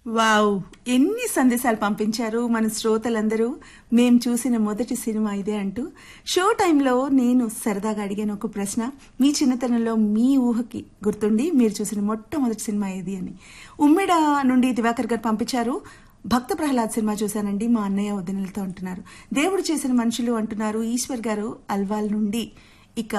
wow ఎన్ని సందేశాలు పంపించారు మన శ్రోతలందరూ మేం చూసిన మొదటి సినిమా ఇదే అంటూ షో టైంలో నేను సరదాగా అడిగాను ఒక ప్రశ్న మీ చిన్నతనంలో మీ ఊహకి గుర్తుండి మీరు చూసిన మొట్టమొదటి సినిమా ఏది అని ఉమ్మిడ నుండి దివాకర్ గారు పంపించారు భక్త ప్రహ్లాద్ సినిమా చూశానండి మా అన్నయ్య వదినలతో అంటున్నారు దేవుడు చేసిన మనుషులు అంటున్నారు ఈశ్వర్ గారు అల్వాల్ నుండి ఇక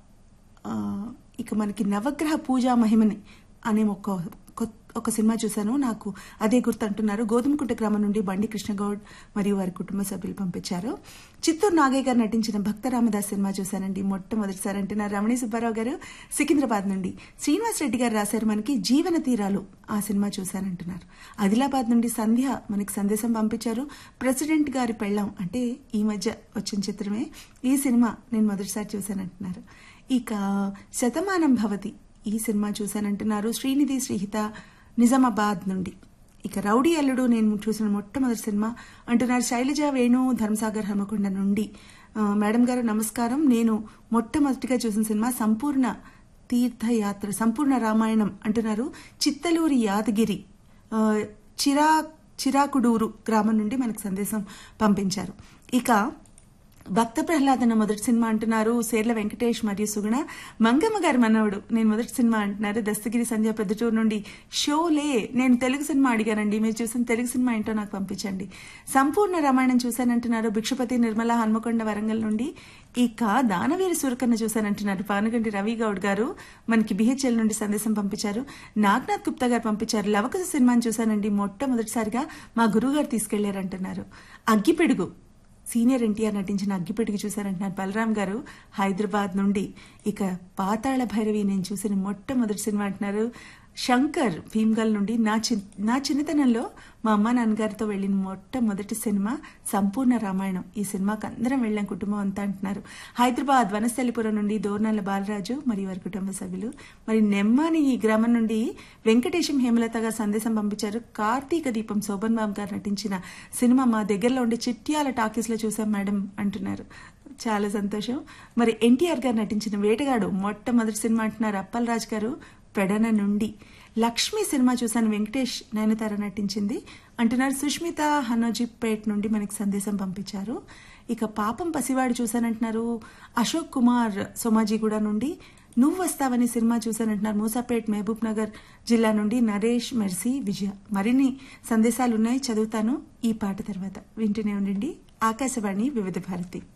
ఆ, ఇక మనకి నవగ్రహ పూజా మహిమని అనే ఒక కొత్త- ఒక సినిమా చూశాను నాకు అదే గుర్తు అంటున్నారు గోధుమకుంట గ్రామం నుండి బండి కృష్ణగౌడ్ మరియు వారి కుటుంబ సభ్యులు పంపించారు చిత్తూరు నాగయ్య గారు నటించిన భక్త రామదాస్ సినిమా చూశానండి మొట్టమొదటిసారి అంటున్నారు రమణి సుబ్బారావు గారు సికింద్రాబాద్ నుండి శ్రీనివాస్ రెడ్డి గారు రాశారు మనకి జీవన తీరాలు ఆ సినిమా చూశానంటున్నారు ఆదిలాబాద్ నుండి సంధ్య మనకి సందేశం పంపించారు ప్రెసిడెంట్ గారి పెళ్ళాం అంటే ఈ మధ్య వచ్చిన చిత్రమే ఈ సినిమా నేను మొదటిసారి చూశానంటున్నారు ఇక శతమానం భవతి ఈ సినిమా చూశానంటున్నారు శ్రీనిధి శ్రీహిత నిజామాబాద్ నుండి ఇక రౌడీ అల్లుడు నేను చూసిన మొట్టమొదటి సినిమా అంటున్నారు శైలజ వేణు ధర్మసాగర్ హనుమకొండ నుండి ఆ, మేడం గారు నమస్కారం నేను మొట్టమొదటిగా చూసిన సినిమా సంపూర్ణ తీర్థయాత్ర సంపూర్ణ రామాయణం అంటున్నారు చిత్తలూరి యాదగిరి ఆ, చిరా చిరాకుడూరు గ్రామం నుండి మనకు సందేశం పంపించారు ఇక భక్త ప్రహ్లాదన మొదటి సినిమా అంటున్నారు సేర్ల వెంకటేష్ మరియు సుగుణ మంగమ్మ గారి మనవడు నేను మొదటి సినిమా అంటున్నారు దస్తగిరి సంధ్య పెద్దటూరు నుండి షోలే నేను తెలుగు సినిమా అడిగానండి మీరు చూసిన తెలుగు సినిమా ఏంటో నాకు పంపించండి సంపూర్ణ రామాయణం చూశానంటున్నారు భిక్షపతి నిర్మల హన్మకొండ వరంగల్ నుండి ఇక దానవీర సూరకన్న చూశానంటున్నారు పానుగంటి రవి గౌడ్ గారు మనకి బిహెచ్ఎల్ నుండి సందేశం పంపించారు నాగ్నాథ్ గుప్తా గారు పంపించారు లవకుశ సినిమాని చూశానండి మొట్టమొదటిసారిగా మా గురువు గారు తీసుకెళ్లారంటున్నారు అగ్గిపెడుగు సీనియర్ ఎన్టీఆర్ నటించిన అగ్గిపెట్టుకు చూశారంటున్నారు బలరాం గారు హైదరాబాద్ నుండి ఇక పాతాళ భైరవి నేను చూసిన మొట్టమొదటి సినిమా అంటున్నారు శంకర్ భీమ్గల్ నుండి నా చి నా చిన్నతనంలో మా అమ్మ నాన్నగారితో వెళ్ళిన మొట్టమొదటి సినిమా సంపూర్ణ రామాయణం ఈ సినిమాకి అందరం వెళ్ళాం కుటుంబం అంతా అంటున్నారు హైదరాబాద్ వనస్థలిపురం నుండి దోర్నాల బాలరాజు మరియు వారి కుటుంబ సభ్యులు మరి నెమ్మాని ఈ గ్రామం నుండి వెంకటేశం హేమలత గారు సందేశం పంపించారు కార్తీక దీపం శోభన్ బాబు గారు నటించిన సినిమా మా దగ్గరలో ఉండే చిట్యాల టాకీస్ లో చూసాం మేడం అంటున్నారు చాలా సంతోషం మరి ఎన్టీఆర్ గారు నటించిన వేటగాడు మొట్టమొదటి సినిమా అంటున్నారు అప్పలరాజ్ గారు పెడన నుండి లక్ష్మి సినిమా చూశాను వెంకటేష్ నయనతార నటించింది అంటున్నారు సుష్మిత హనోజిపేట్ నుండి మనకి సందేశం పంపించారు ఇక పాపం పసివాడు చూశానంటున్నారు అశోక్ కుమార్ సోమాజిగూడ నుండి నువ్వు వస్తావని సినిమా చూశానంటున్నారు మూసాపేట్ మహబూబ్ నగర్ జిల్లా నుండి నరేష్ మెర్సీ విజయ మరిన్ని సందేశాలు ఉన్నాయి చదువుతాను ఈ పాట తర్వాత వింటూనే ఉండండి ఆకాశవాణి వివిధ భారతి